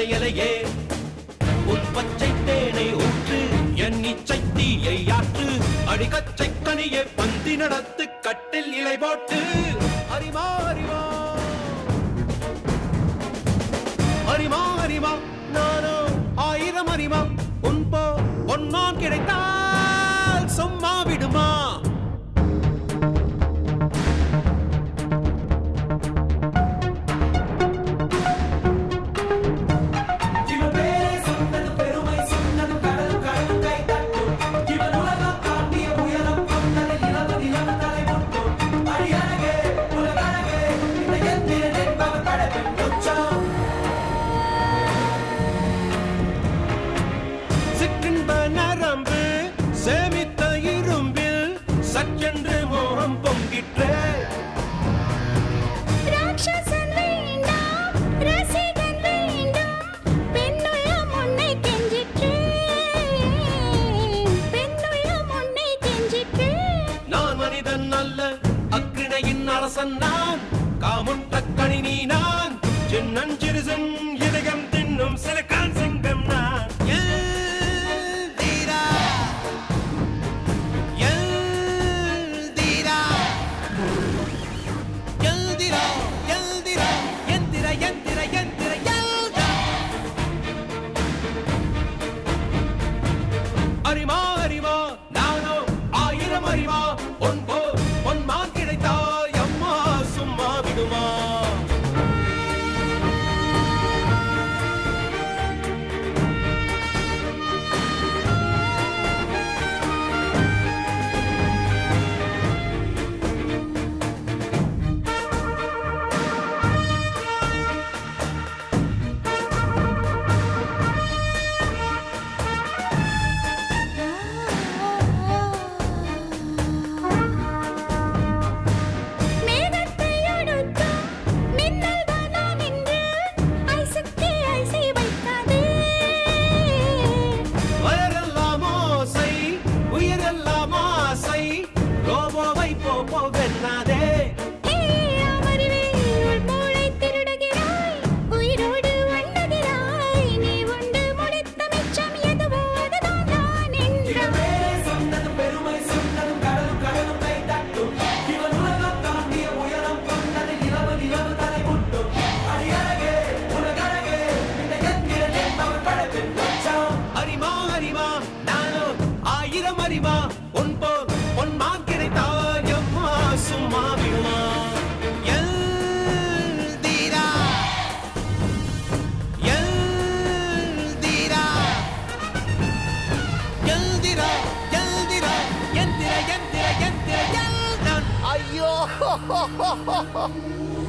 இலையே உன் பச்சை தேனை ஊற்று என் இச்சை தீயை ஆற்று அடிகச்சை கனியை பந்தி நடத்து கட்டில் இலை போட்டு அறிமா அறிமா அறிமா அறிமா நானோ ஆயிரம் அறிமா உன் போ பொன்மான் கிடைத்தால் சும்மா விடுமா இவன் பேரை சொன்னது பெருமை சொன்னது கடலும் கடலும் கை தட்டும் இவன் உலகம் தாண்டிய உயரம் கொண்டது நிலவு நிலவு தலை முட்டும் அடியழகே உலகழகே இந்த எந்திரன் என்பவன் படைப்பின் உச்சம் சிற்றின்ப நரம்பு சேமித்த இரும்பில் சற்றென்று மோகம் பொங்கிற்றே ராட்சசன் வேண்டாம் ரசிகன் வேண்டும் பெண்ணுள்ளம் உன்னை கெஞ்சிற்று பெண்ணுள்ளம் உன்னை கெஞ்சிற்று நான் மனிதன் அல்ல அக்கிணையின் அரசன் நான் காமுட்ட கணினி நான் சின்னஞ்சிறுசன் இதயம் தின்னும் சிலக்கான் சிங்கம் நான் எல்தீரா, எல்தீரா, எல்திரா, எல்திரா, எந்திர, எந்திர, எந்திர, எல்தா. அறிமா அறிமா நானோ ஆயிரம் அறிவா பொன் போ பொன்மான் கிடைத்தாய் அம்மா சும்மா விடுமா மேகத்தை அடுத்தும் மின்னல் தானா நின்று ஐசுக்கே ஐசை வைக்காதே வயரெல்லாம் ஓசை உயிரெல்லாம் ஆசை ரோபோவை போப்போ வெண்ணாதே ஏய் அமர்வே உள் மூளை திருடுகிறாய் உயிரோடு ஒண்ணுகிறாய் நீ உண்டு முடித்த மிச்சம் எதுவோ அதுதான் நான் இவன் என்றான் பேரை சொன்னது பெருமை சொன்னது கடலும் கடலும் கை தட்டும் இவன் உலகம் தாண்டிய உயரம் கொண்டது நிலவு நிலவு தலை முட்டும் அடியழகே உலகழகே இந்த எந்திரன் என்பவன் படைப்பின் உச்சம் அறிமா அறிமா நானோ ஆயிரம் அறிமா உன் போ பொன்மான் கிடைத்தாய் அம்மா சும்மா விடுமா எல்தீரா, எல்தீரா, எல்திரா, எல்திரா, எந்திர, எந்திர, எந்திர, எல்தான். ஐயோ